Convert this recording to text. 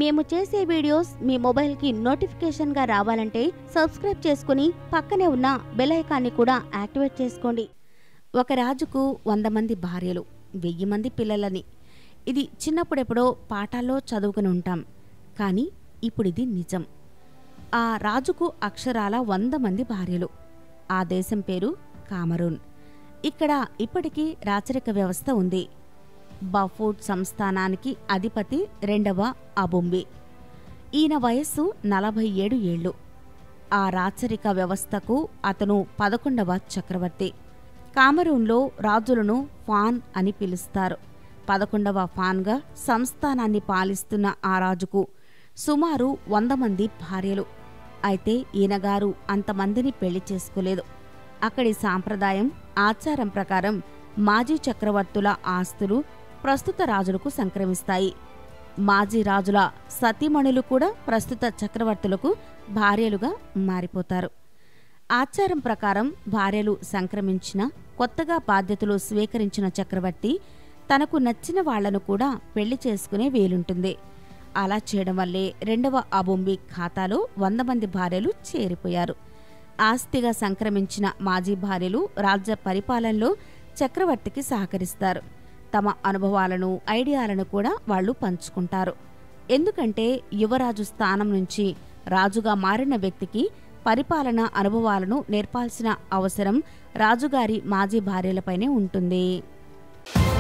మేము చేసే వీడియోస్ మీ మొబైల్కి నోటిఫికేషన్గా రావాలంటే సబ్స్క్రైబ్ చేసుకుని పక్కనే ఉన్న బెల్ ఐకాన్ని కూడా యాక్టివేట్ చేసుకోండి ఒక రాజుకు వంద మంది భార్యలు వెయ్యి మంది పిల్లలని ఇది చిన్నప్పుడెప్పుడో పాఠాల్లో చదువుకుని ఉంటాం కానీ ఇప్పుడు ఇది నిజం ఆ రాజుకు అక్షరాల వంద మంది భార్యలు ఆ దేశం పేరు కామరూన్ ఇక్కడ ఇప్పటికీ రాచరిక వ్యవస్థ ఉంది బఫూట్ సంస్థానానికి అధిపతి రెండవ అబుంబి ఈయన వయస్సు నలభై ఏడు ఏళ్ళు ఆ రాచరిక వ్యవస్థకు అతను పదకొండవ చక్రవర్తి కామరూన్లో రాజులను ఫాన్ అని పిలుస్తారు పదకొండవ ఫాన్గా సంస్థానాన్ని పాలిస్తున్న ఆ రాజుకు సుమారు వంద మంది భార్యలు అయితే ఈయనగారు అంతమందిని పెళ్లి చేసుకోలేదు అక్కడి సాంప్రదాయం ఆచారం ప్రకారం మాజీ చక్రవర్తుల ఆస్తులు ప్రస్తుత రాజులకు సంక్రమిస్తాయి మాజీ రాజుల సతీమణులు కూడా ప్రస్తుత చక్రవర్తులకు భార్యలుగా మారిపోతారు ఆచారం ప్రకారం భార్యలు సంక్రమించిన కొత్తగా బాధ్యతలు స్వీకరించిన చక్రవర్తి తనకు నచ్చిన వాళ్లను కూడా పెళ్లి చేసుకునే వీలుంటుంది అలా చేయడం వల్లే రెండవ అబొంబి ఖాతాలో వంద మంది భార్యలు చేరిపోయారు ఆస్తిగా సంక్రమించిన మాజీ భార్యలు రాజ్య పరిపాలనలో చక్రవర్తికి సహకరిస్తారు తమ అనుభవాలను ఐడియాలను కూడా వాళ్ళు పంచుకుంటారు ఎందుకంటే యువరాజు స్థానం నుంచి రాజుగా మారిన వ్యక్తికి పరిపాలన అనుభవాలను నేర్పాల్సిన అవసరం రాజుగారి మాజీ భార్యలపైనే ఉంటుంది